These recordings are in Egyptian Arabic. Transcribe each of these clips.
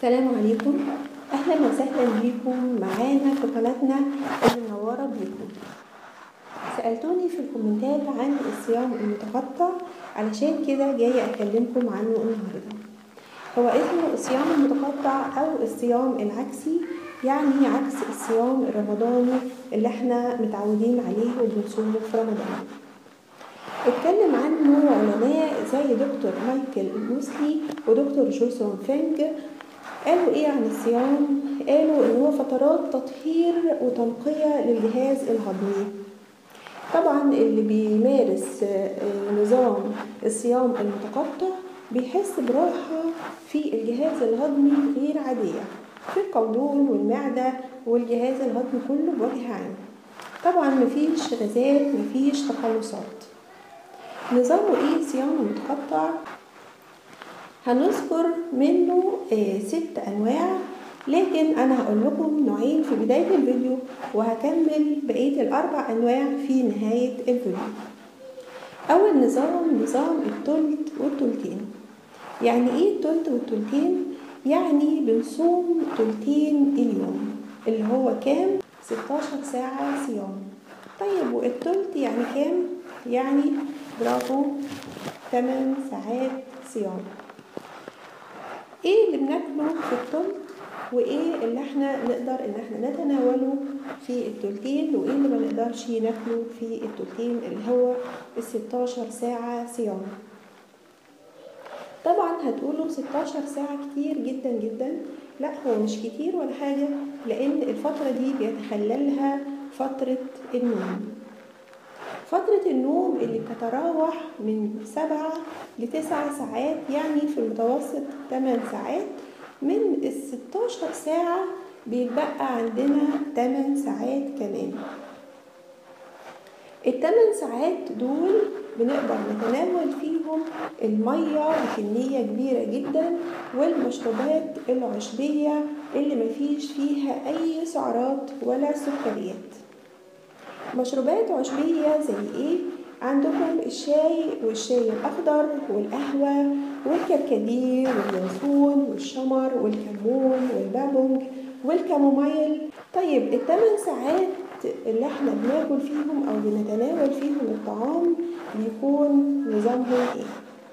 السلام عليكم اهلا وسهلا بيكم معانا في قناتنا المنوره بيكم سالتوني في الكومنتات عن الصيام المتقطع علشان كده جايه اكلمكم عنه النهارده هو اسمه الصيام المتقطع او الصيام العكسي يعني عكس الصيام الرمضاني اللي احنا متعودين عليه وبنصومه في رمضان اتكلم عنه علماء زي دكتور مايكل موسلي ودكتور جوسون فينج قالوا ايه عن الصيام قالوا ان هو فترات تطهير وتنقية للجهاز الهضمي طبعا اللي بيمارس نظام الصيام المتقطع بيحس براحة في الجهاز الهضمي غير عادية في القولون والمعدة والجهاز الهضمي كله بوجه عام طبعا مفيش غازات مفيش تقلصات نظامه ايه الصيام المتقطع هنذكر منه آه ست انواع لكن انا هقول لكم نوعين في بداية الفيديو وهكمل بقية الاربع انواع في نهاية الفيديو اول نظام نظام التلت والتلتين يعني ايه التلت والتلتين يعني بنصوم تلتين اليوم اللي هو كام 16 ساعة صيام طيب والتلت يعني كام يعني برافو 8 ساعات صيام ايه اللي بناكله في التلت وايه اللي احنا نقدر ان احنا نتناوله في التلتين وايه اللي ما نقدرش ناكله في التلتين اللي هو ال 16 ساعة صيام طبعا هتقولوا 16 ساعة كتير جدا جدا لا هو مش كتير ولا حاجة لان الفترة دي بيتخللها فترة النوم فترة النوم اللي بتتراوح من سبعة لتسع ساعات يعني في المتوسط 8 ساعات من الستاشر ساعة بيتبقى عندنا 8 ساعات كمان الثمان ساعات دول بنقدر نتناول فيهم المية بكمية كبيرة جدا والمشروبات العشبية اللي مفيش فيها أي سعرات ولا سكريات مشروبات عشبية زي ايه؟ عندكم الشاي والشاي الأخضر والقهوة والكركديه واليانسون والشمر والكمون والبابونج والكامومايل طيب الثمان ساعات اللي احنا بناكل فيهم او بنتناول فيهم الطعام بيكون نظامهم ايه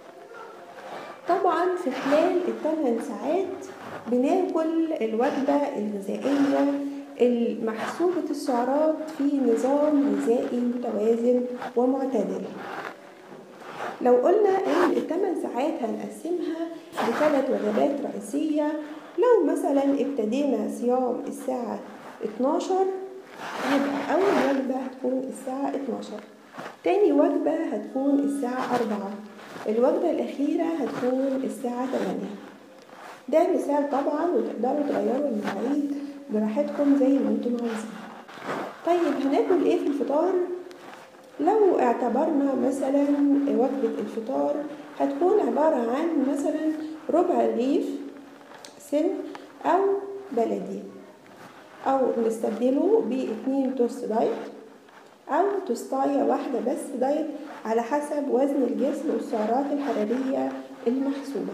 طبعا في خلال الثمان ساعات بناكل الوجبة الغذائية المحسوبة السعرات في نظام غذائي متوازن ومعتدل لو قلنا ان الثمان ساعات هنقسمها لثلاث وجبات رئيسية لو مثلا ابتدينا صيام الساعة 12 يبقى أول وجبة هتكون الساعة 12 تاني وجبة هتكون الساعة 4 الوجبة الأخيرة هتكون الساعة 8 ده مثال طبعا وتقدروا تغيروا المواعيد براحتكم زي ما انتم عايزين طيب هناكل ايه في الفطار لو اعتبرنا مثلا وجبة الفطار هتكون عبارة عن مثلا ربع رغيف سن او بلدي او نستبدله باتنين توست دايت او توستاية واحدة بس دايت على حسب وزن الجسم والسعرات الحرارية المحسوبة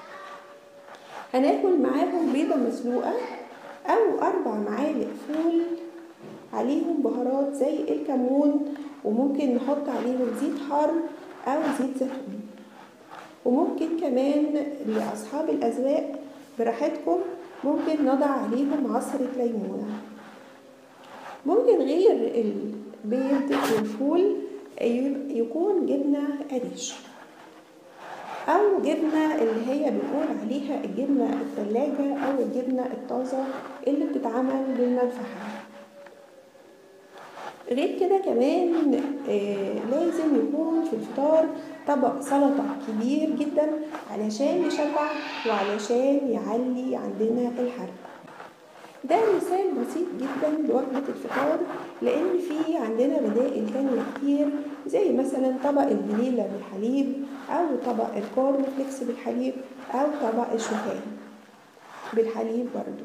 هناكل معاهم بيضة مسلوقة أو أربع معالق فول عليهم بهارات زي الكمون وممكن نحط عليهم زيت حار أو زيت زيتون وممكن كمان لأصحاب الأذواق براحتكم ممكن نضع عليهم عصرة ليمونة ممكن غير البيض والفول يكون جبنة قريش أو جبنة اللي هي بنقول عليها الجبنة الثلاجة أو الجبنة الطازة اللي بتتعمل بالمنفعة غير كده كمان آه لازم يكون في الفطار طبق سلطة كبير جدا علشان يشبع وعلشان يعلي عندنا الحرق ده مثال بسيط جدا لوجبة الفطار لأن في عندنا بدائل تانية كتير زي مثلا طبق البليلة بالحليب أو طبق الكورن فليكس بالحليب أو طبق الشوفان بالحليب برضو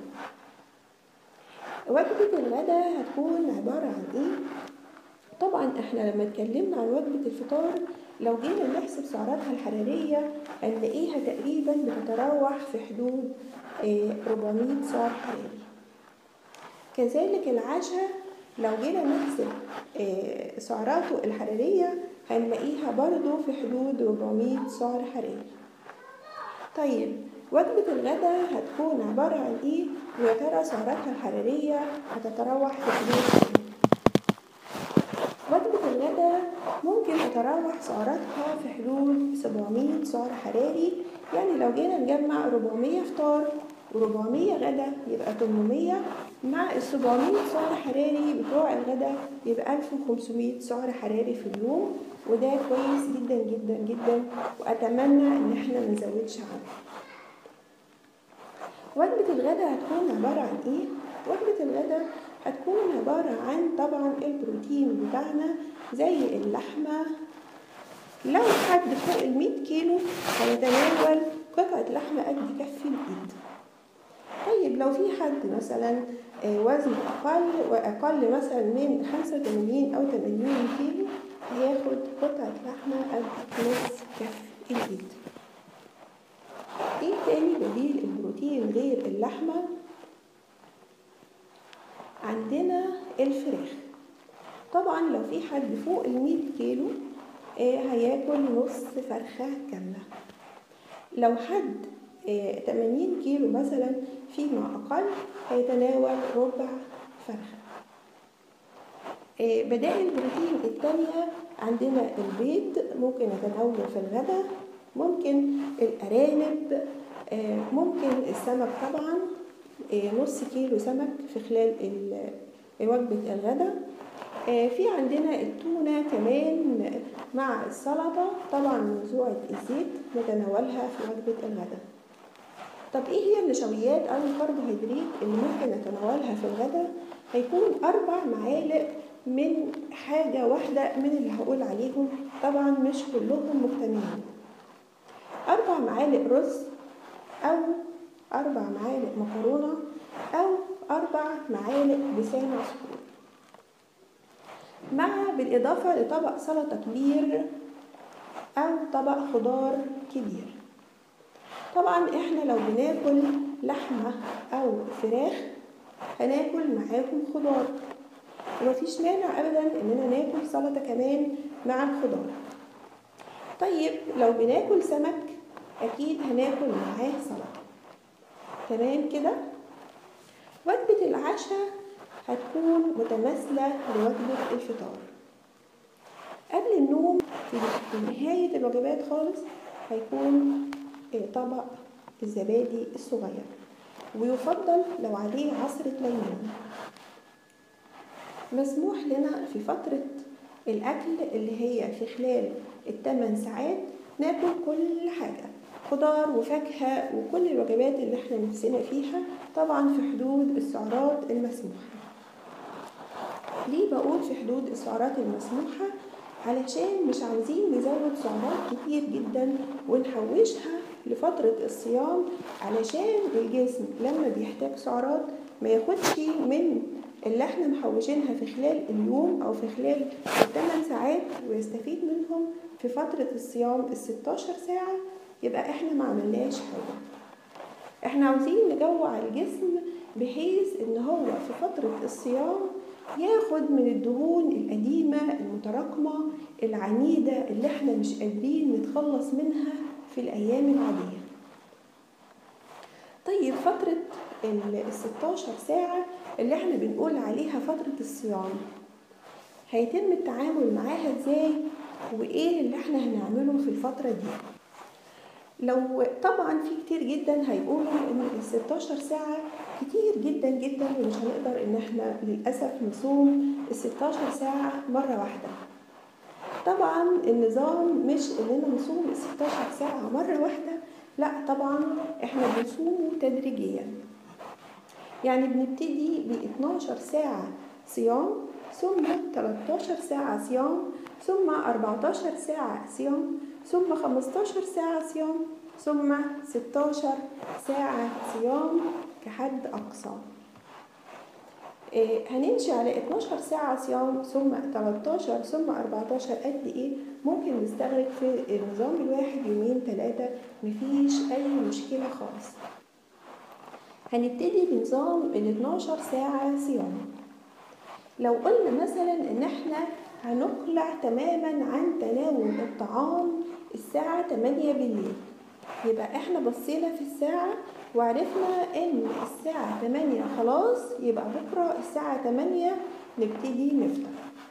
وجبة الغداء هتكون عبارة عن ايه؟ طبعا احنا لما اتكلمنا عن وجبة الفطار لو جينا نحسب سعراتها الحرارية هنلاقيها تقريبا بتتراوح في حدود 400 سعر حراري كذلك العشاء لو جينا نحسب سعراته الحرارية هنلاقيها برضو في حدود 400 سعر حراري طيب وجبة الغداء هتكون عبارة عن ايه ويا ترى سعراتها الحرارية هتتراوح في حدود وجبة الغداء ممكن تتراوح سعراتها في حدود 700 سعر حراري يعني لو جينا نجمع 400 فطار و400 غدا يبقى 800 مع ال 700 سعر حراري بتوع الغدا يبقى 1500 سعر حراري في اليوم وده كويس جدا جدا جدا واتمنى ان احنا ما نزودش عنه وجبة الغداء هتكون عبارة عن ايه؟ وجبة الغداء هتكون عبارة عن طبعا البروتين بتاعنا زي اللحمة لو حد فوق المية كيلو هيتناول قطعة لحمة قد كف الإيد طيب لو في حد مثلا وزنه أقل وأقل مثلا من خمسة وتمانين أو تمانين كيلو هياخد قطعة لحمة قد نص كف الإيد ايه تاني بديل البروتين غير اللحمة عندنا الفراخ طبعا لو في حد فوق المية كيلو هياكل نص فرخة كاملة لو حد 80 كيلو مثلا فيما أقل هيتناول ربع فرخة بدائل البروتين التانية عندنا البيض ممكن نتناوله في الغداء ممكن الأرانب ممكن السمك طبعا نص كيلو سمك في خلال وجبة الغداء في عندنا التونة كمان مع السلطة طبعا منزوعة الزيت نتناولها في وجبة الغداء طب ايه هي النشويات او الكربوهيدرات اللي ممكن نتناولها في الغداء هيكون اربع معالق من حاجة واحدة من اللي هقول عليهم طبعا مش كلهم مجتمعين أربع معالق رز أو أربع معالق مكرونة أو أربع معالق لسان عصفور مع بالإضافة لطبق سلطة كبير أو طبق خضار كبير طبعا احنا لو بناكل لحمة أو فراخ هناكل معاهم خضار ومفيش مانع أبدا إننا ناكل سلطة كمان مع الخضار طيب لو بناكل سمك أكيد هناكل معاه سلطة تمام كده وجبة العشاء هتكون متماثلة لوجبة الفطار قبل النوم في نهاية الوجبات خالص هيكون طبق الزبادي الصغير ويفضل لو عليه عصرة ليمون مسموح لنا في فترة الأكل اللي هي في خلال الثمان ساعات ناكل كل حاجة خضار وفاكهة وكل الوجبات اللي احنا نفسنا فيها طبعا في حدود السعرات المسموحة ليه بقول في حدود السعرات المسموحة علشان مش عاوزين نزود سعرات كتير جدا ونحوشها لفترة الصيام علشان الجسم لما بيحتاج سعرات ما ياخدش من اللي احنا محوشينها في خلال اليوم او في خلال الثمان ساعات ويستفيد منهم في فترة الصيام ال 16 ساعة يبقى احنا ما عملناش حاجة احنا عاوزين نجوع الجسم بحيث ان هو في فترة الصيام ياخد من الدهون القديمة المتراكمة العنيدة اللي احنا مش قادرين نتخلص منها في الأيام العادية طيب فترة ال 16 ساعة اللي احنا بنقول عليها فترة الصيام هيتم التعامل معاها ازاي وايه اللي احنا هنعمله في الفترة دي لو طبعا في كتير جدا هيقولوا ان ال 16 ساعة كتير جدا جدا ومش هنقدر ان احنا للأسف نصوم ال 16 ساعة مرة واحدة طبعا النظام مش اننا نصوم ال 16 ساعة مرة واحدة لا طبعا احنا بنصومه تدريجيا يعني بنبتدي ب 12 ساعة صيام ثم 13 ساعة صيام ثم 14 ساعة صيام ثم 15 ساعة صيام ثم 16 ساعة صيام كحد أقصى آه، هنمشي على 12 ساعة صيام ثم 13 ثم 14 قد إيه ممكن نستغرق في النظام الواحد يومين ثلاثة مفيش أي مشكلة خالص هنبتدي بنظام ال 12 ساعة صيام لو قلنا مثلا إن إحنا هنقلع تماما عن تناول الطعام الساعة 8 بالليل يبقى احنا بصينا في الساعة وعرفنا ان الساعة 8 خلاص يبقى بكرة الساعة 8 نبتدي نفطر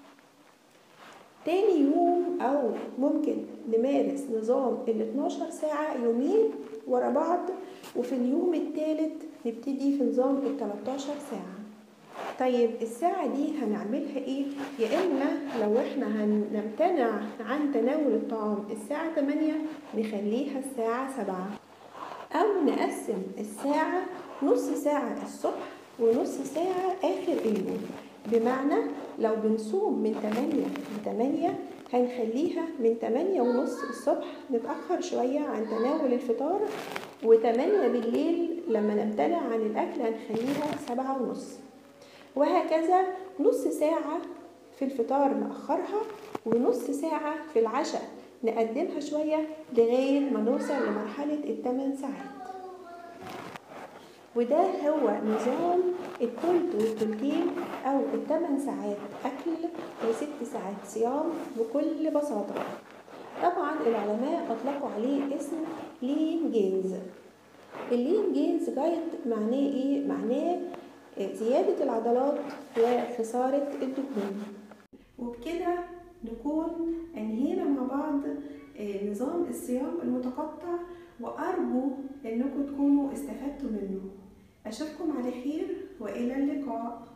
تاني يوم او ممكن نمارس نظام ال 12 ساعة يومين ورا بعض وفي اليوم الثالث نبتدي في نظام ال 13 ساعة طيب الساعة دي هنعملها ايه؟ يا اما لو احنا هنمتنع عن تناول الطعام الساعة 8 نخليها الساعة 7 او نقسم الساعة نص ساعة الصبح ونص ساعة اخر اليوم بمعنى لو بنصوم من 8 ل 8 هنخليها من 8 ونص الصبح نتأخر شوية عن تناول الفطار و8 بالليل لما نمتنع عن الأكل هنخليها 7 ونص وهكذا نص ساعة في الفطار نأخرها ونص ساعة في العشاء نقدمها شوية لغاية ما نوصل لمرحلة الثمان ساعات وده هو نظام التلت والتلتين أو الثمان ساعات أكل وست ساعات صيام بكل بساطة طبعا العلماء أطلقوا عليه اسم لين جينز اللين جينز دايت معناه ايه؟ معناه زيادة العضلات وخسارة الدهون وبكده نكون أنهينا مع بعض نظام الصيام المتقطع وأرجو أنكم تكونوا استفدتوا منه أشوفكم على خير وإلى اللقاء